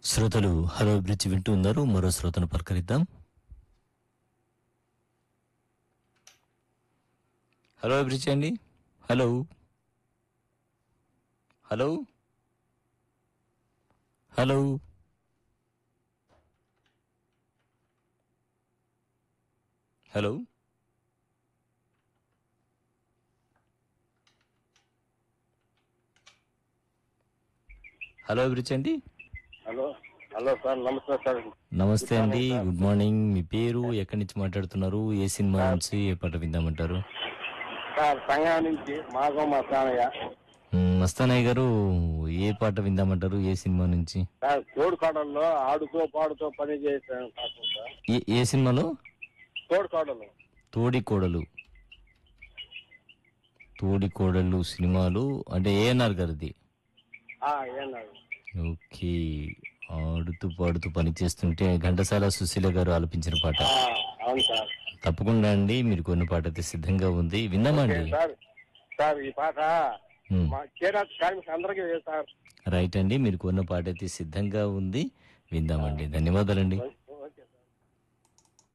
శ్రోతలు hello bridge వింటూ ఉన్నారు మరో శ్రోతను పలకరిద్దాం హలో బ్రిడ్జ్ అండి hello hello hello hello hello bridge అండి హలో హలో సార్ నమస్తే సార్ నమస్తే అండి గుడ్ మార్నింగ్ మీ పేరు ఎక్కడి నుంచి మాట్లాడుతున్నారు ఏ సినిమా నుంచి ఏ పాట విందామంటారు సార్ సంఘం నుంచి మాగో మా సానయ్య మ్, మస్తానయ్య గారు ఏ పాట విందామంటారు ఏ సినిమా నుంచి సార్ తోడుకోడల్లో ఆడుతూ పాడుతూ పని చేశాను పాపం సార్ ఏ ఏ సినిమాలో తోడుకోడలు తోడి కోడలు తోడి కోడలు సినిమాలు అంటే ఏఎన్ఆర్ గారిది ఆ, ఏనాడు ఓకే ఆడుతూ పాడుతూ పని చేస్తుంటే ఘంటసాల సుశీల గారు ఆలపించిన పాట ఆ, అవును సార్ తప్పకుండా అండి మీరు కొన్ని పాట అయితే సిద్ధంగా ఉంది విందామండి సార్ సార్ ఈ పాట మ్. మా కేరాజ్ కార్మిక అందరికీ వేస్తారు రైట్ అండి మీరు కొన్న పాట అయితే సిద్ధంగా ఉంది విందామండి ధన్యవాదాలండి